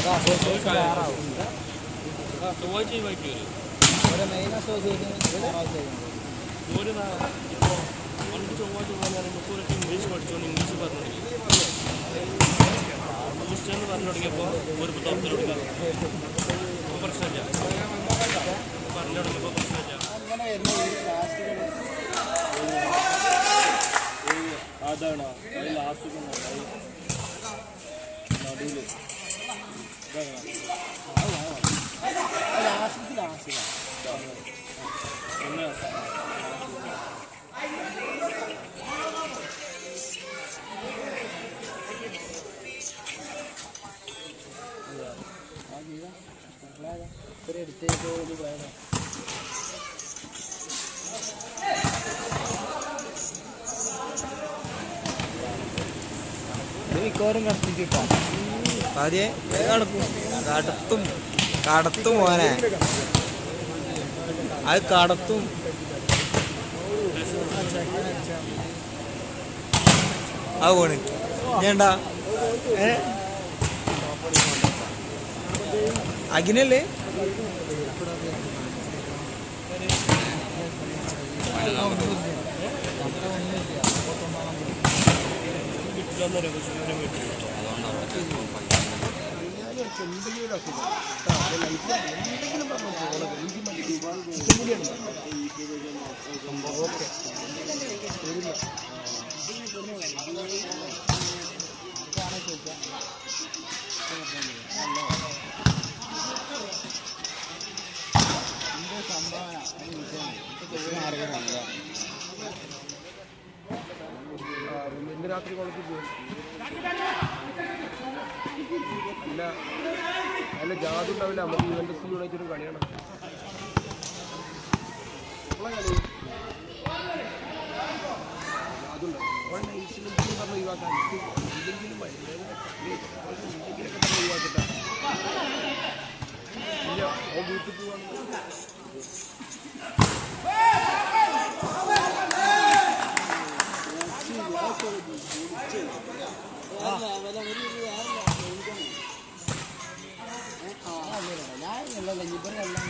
ചൊവ്വാഴ്ച ഈ വൈകിട്ട് വരും ഒരു മെയിൻ അസോസിയേഷൻ ഒരു ഇപ്പോൾ പണ്ട് ചൊവ്വാഴ്ച പോകാൻ പറയുമ്പോൾ ഒരു ഇംഗ്ലീഷ് പഠിച്ചുകൊണ്ട് ഇംഗ്ലീഷ് പറഞ്ഞു തുടങ്ങി ക്രിസ്ത്യൻ പറഞ്ഞു തുടങ്ങിയപ്പോൾ ഒരു പുത്തത്തിൽ തുടങ്ങി അപ്പോൾ പ്രശ്നമില്ല പറഞ്ഞു തുടങ്ങിയപ്പോൾ പ്രശ്നമില്ല അങ്ങനെ വരുന്ന ഈ ക്ലാസ്സുകൾ അതാണ് അത് ലാസ്റ്റ് നടുവിൽ ലാസ്റ്റ് ലാസ്റ്റ് പിന്നെ ഒരു എടുത്തേക്ക് ഒരു പ്ലാൻ ഇത് മിക്കവാറും കത്തിച്ചിട്ടോ ആദ്യേ കടക്കും കടത്തും കടത്തും മോനെ അത് കടത്തും അത് പോണ് ഞാണ്ടാ ഏ അഖിനല്ലേ കിട്ടില്ലെന്നൊരു സൂചന കിട്ടി ഇന്ന് രാത്രി കോളേജിൽ പോകും ഇല്ല അല്ല ജാതി ഉണ്ടാവില്ല നമുക്ക് യുവൻഡസ് യുണൈറ്റഡും കളിയാണ് എപ്പോഴാ കളി അതുണ്ട് അപ്പോൾ നൈസിലും പറഞ്ഞ് ഒഴിവാക്കാൻ എന്തെങ്കിലും ഭയങ്കര കളി. എന്തെങ്കിലുമൊക്കെ പറഞ്ഞ് ഒഴിവാക്കട്ടെ ഇല്ല അവൻ വീട്ടിൽ പോവാണ് ഞാൻ ഉള്ളത് ഇവരെല്ലാം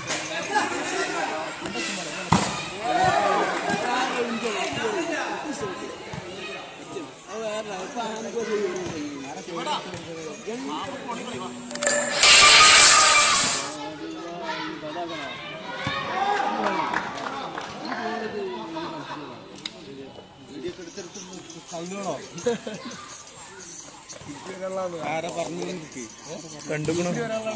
ആരാ പറഞ്ഞു എനിക്ക് കണ്ടുക്കണു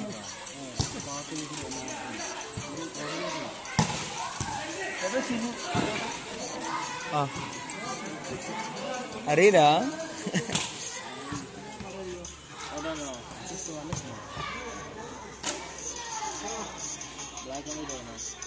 ആ അറിയില്ല ബ്ലാക്ക് ആൻഡ് വൈറ്റ്